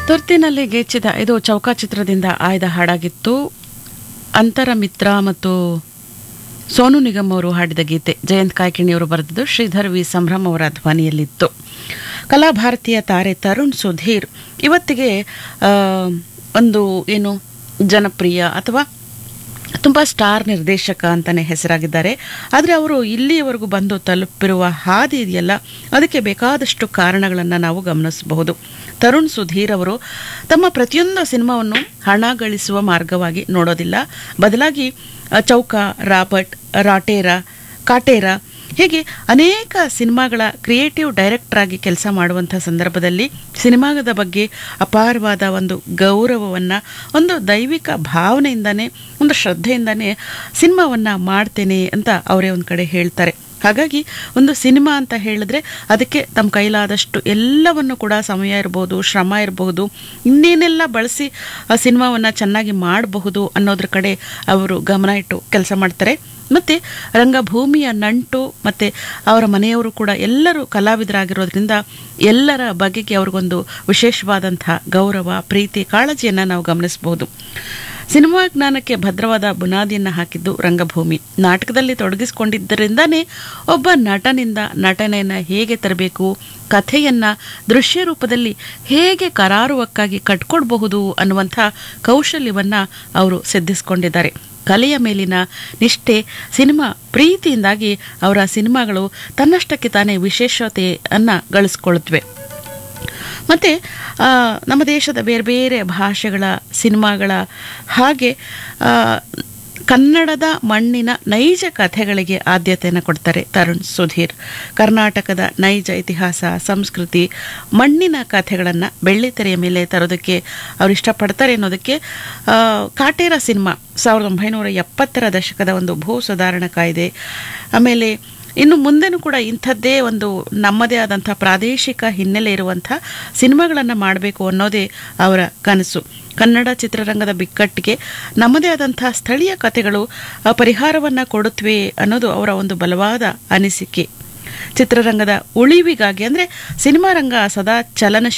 ತುರ್ತಿನಲ್ಲಿ ಗೆಚ್ಚಿದ ಇದು ಚೌಕ ಚಿತ್ರದಿಂದ ಆಯ್ದ ಹಾಡಾಗಿತ್ತು ಅಂತರ ಮಿತ್ರ ಮತ್ತು ಸೋನು ನಿಗಮ್ ಅವರು ಹಾಡಿದ ಗೀತೆ ಜಯಂತ್ ಕಾಯ್ಕಿಣಿಯವರು ಬರೆದಿದ್ದು ಶ್ರೀಧರ್ ವಿ ಸಂಭ್ರಮ್ ಅವರ ಧ್ವನಿಯಲ್ಲಿತ್ತು ಕಲಾಭಾರತೀಯ ತಾರೆ ತರುಣ್ ಸುಧೀರ್ ಇವತ್ತಿಗೆ ಆ, ಒಂದು ಏನು ಜನಪ್ರಿಯ ಅಥವಾ ತುಂಬ ಸ್ಟಾರ್ ನಿರ್ದೇಶಕ ಅಂತಲೇ ಹೆಸರಾಗಿದ್ದಾರೆ ಆದರೆ ಅವರು ಇಲ್ಲಿಯವರೆಗೂ ಬಂದು ತಲುಪಿರುವ ಹಾದಿ ಇದೆಯಲ್ಲ ಅದಕ್ಕೆ ಬೇಕಾದಷ್ಟು ಕಾರಣಗಳನ್ನು ನಾವು ಗಮನಿಸಬಹುದು ತರುಣ್ ಸುಧೀರ್ ಅವರು ತಮ್ಮ ಪ್ರತಿಯೊಂದು ಸಿನಿಮಾವನ್ನು ಹಣ ಗಳಿಸುವ ಮಾರ್ಗವಾಗಿ ನೋಡೋದಿಲ್ಲ ಬದಲಾಗಿ ಅ, ಚೌಕ ರಾಬರ್ಟ್ ರಾಟೇರ ಕಾಟೇರ ಹೀಗೆ ಅನೇಕ ಸಿನಿಮಾಗಳ ಕ್ರಿಯೇಟಿವ್ ಡೈರೆಕ್ಟರ್ ಆಗಿ ಕೆಲಸ ಮಾಡುವಂಥ ಸಂದರ್ಭದಲ್ಲಿ ಸಿನಿಮಾದ ಬಗ್ಗೆ ಅಪಾರವಾದ ಒಂದು ಗೌರವವನ್ನು ಒಂದು ದೈವಿಕ ಭಾವನೆಯಿಂದನೇ ಒಂದು ಶ್ರದ್ಧೆಯಿಂದನೇ ಸಿನಿಮಾವನ್ನು ಮಾಡ್ತೇನೆ ಅಂತ ಅವರೇ ಒಂದು ಕಡೆ ಹೇಳ್ತಾರೆ ಹಾಗಾಗಿ ಒಂದು ಸಿನಿಮಾ ಅಂತ ಹೇಳಿದ್ರೆ ಅದಕ್ಕೆ ತಮ್ಮ ಕೈಲಾದಷ್ಟು ಎಲ್ಲವನ್ನು ಕೂಡ ಸಮಯ ಇರ್ಬೋದು ಶ್ರಮ ಇರಬಹುದು ಇನ್ನೇನೆಲ್ಲ ಬಳಸಿ ಆ ಸಿನಿಮಾವನ್ನು ಚೆನ್ನಾಗಿ ಮಾಡಬಹುದು ಅನ್ನೋದ್ರ ಕಡೆ ಅವರು ಗಮನ ಇಟ್ಟು ಕೆಲಸ ಮಾಡ್ತಾರೆ ಮತ್ತು ರಂಗಭೂಮಿಯ ನಂಟು ಮತ್ತು ಅವರ ಮನೆಯವರು ಕೂಡ ಎಲ್ಲರೂ ಕಲಾವಿದರಾಗಿರೋದ್ರಿಂದ ಎಲ್ಲರ ಬಗೆಗೆ ಅವ್ರಿಗೊಂದು ವಿಶೇಷವಾದಂಥ ಗೌರವ ಪ್ರೀತಿ ಕಾಳಜಿಯನ್ನು ನಾವು ಗಮನಿಸಬಹುದು ಸಿನಿಮಾ ಜ್ಞಾನಕ್ಕೆ ಭದ್ರವಾದ ಬುನಾದಿಯನ್ನು ಹಾಕಿದ್ದು ರಂಗಭೂಮಿ ನಾಟಕದಲ್ಲಿ ತೊಡಗಿಸಿಕೊಂಡಿದ್ದರಿಂದನೇ ಒಬ್ಬ ನಟನಿಂದ ನಟನೆಯನ್ನು ಹೇಗೆ ತರಬೇಕು ಕಥೆಯನ್ನು ದೃಶ್ಯ ರೂಪದಲ್ಲಿ ಹೇಗೆ ಕರಾರುವಕ್ಕಾಗಿ ಕಟ್ಕೊಡ್ಬಹುದು ಅನ್ನುವಂಥ ಕೌಶಲ್ಯವನ್ನು ಅವರು ಸಿದ್ಧಿಸಿಕೊಂಡಿದ್ದಾರೆ ಕಲೆಯ ಮೇಲಿನ ನಿಷ್ಠೆ ಸಿನಿಮಾ ಪ್ರೀತಿಯಿಂದಾಗಿ ಅವರ ಸಿನಿಮಾಗಳು ತನ್ನಷ್ಟಕ್ಕೆ ತಾನೇ ವಿಶೇಷತೆಯನ್ನು ಗಳಿಸ್ಕೊಳ್ಳುತ್ತವೆ ಮತ್ತು ನಮ್ಮ ದೇಶದ ಬೇರೆ ಬೇರೆ ಭಾಷೆಗಳ ಸಿನಿಮಾಗಳ ಹಾಗೆ ಆ, ಕನ್ನಡದ ಮಣ್ಣಿನ ನೈಜ ಕಥೆಗಳಿಗೆ ಆದ್ಯತೆಯನ್ನು ಕೊಡ್ತಾರೆ ತರುಣ್ ಸುಧೀರ್ ಕರ್ನಾಟಕದ ನೈಜ ಇತಿಹಾಸ ಸಂಸ್ಕೃತಿ ಮಣ್ಣಿನ ಕಥೆಗಳನ್ನು ಬೆಳ್ಳಿತೆರೆಯ ಮೇಲೆ ತರೋದಕ್ಕೆ ಅವ್ರು ಇಷ್ಟಪಡ್ತಾರೆ ಅನ್ನೋದಕ್ಕೆ ಆ, ಕಾಟೇರ ಸಿನಿಮಾ ಸಾವಿರದ ಒಂಬೈನೂರ ಎಪ್ಪತ್ತರ ದಶಕದ ಒಂದು ಭೂ ಸುಧಾರಣಾ ಕಾಯ್ದೆ ಆಮೇಲೆ ಇನ್ನು ಮುಂದೆನೂ ಕೂಡ ಇಂಥದ್ದೇ ಒಂದು ನಮ್ಮದೇ ಆದಂಥ ಪ್ರಾದೇಶಿಕ ಹಿನ್ನೆಲೆ ಇರುವಂಥ ಸಿನಿಮಾಗಳನ್ನು ಮಾಡಬೇಕು ಅನ್ನೋದೇ ಅವರ ಕನಸು ಕನ್ನಡ ಚಿತ್ರರಂಗದ ಬಿಕ್ಕಟ್ಟಿಗೆ ನಮ್ಮದೇ ಆದಂಥ ಸ್ಥಳೀಯ ಕಥೆಗಳು ಆ, ಪರಿಹಾರವನ್ನು ಕೊಡುತ್ತವೆ ಅನ್ನೋದು ಅವರ ಒಂದು ಬಲವಾದ ಅನಿಸಿಕೆ ಚಿತ್ರರಂಗದ ಉಳಿವಿಗಾಗಿ ಅಂದರೆ ಸಿನಿಮಾ ರಂಗ ಸದಾ ಚಲನ